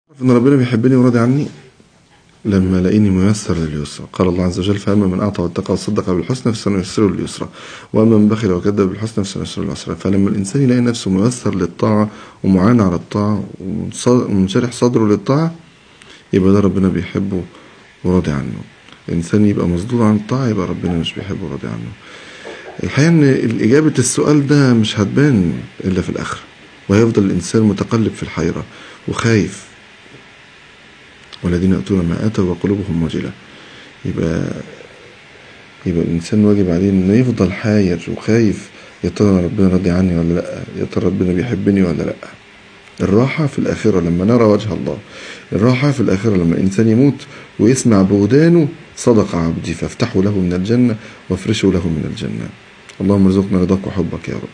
ان ربنا بيحبني وراضي عني لما لقيني ميسر لليسرى قال الله عز وجل فاما من اعطى واتقى وصدق بالحسنى فسنيسره لليسرى واما من بخل وكذب بالحسنى فسنيسره للعسرى فلما الانسان يلاقي نفسه ميسر للطاعه ومعان على الطاعه ومنشرح صدره للطاعه يبقى ده ربنا بيحبه وراضي عنه الانسان يبقى مصدود عن الطاعه يبقى ربنا مش بيحبه وراضي عنه الحقيقه ان اجابه السؤال ده مش هتبان الا في الاخره وهيفضل الانسان متقلب في الحيره وخايف والذين يأتون ما آتوا وقلوبهم وجلة يبقى يبقى الإنسان واجب عليه إنه يفضل حاير وخايف يا ترى ربنا راضي عني ولا لأ يا ترى ربنا بيحبني ولا لأ الراحة في الآخرة لما نرى وجه الله الراحة في الآخرة لما الإنسان يموت ويسمع بودانه صدق عبدي فافتحوا له من الجنة وافرشوا له من الجنة اللهم ارزقنا رضاك وحبك يا رب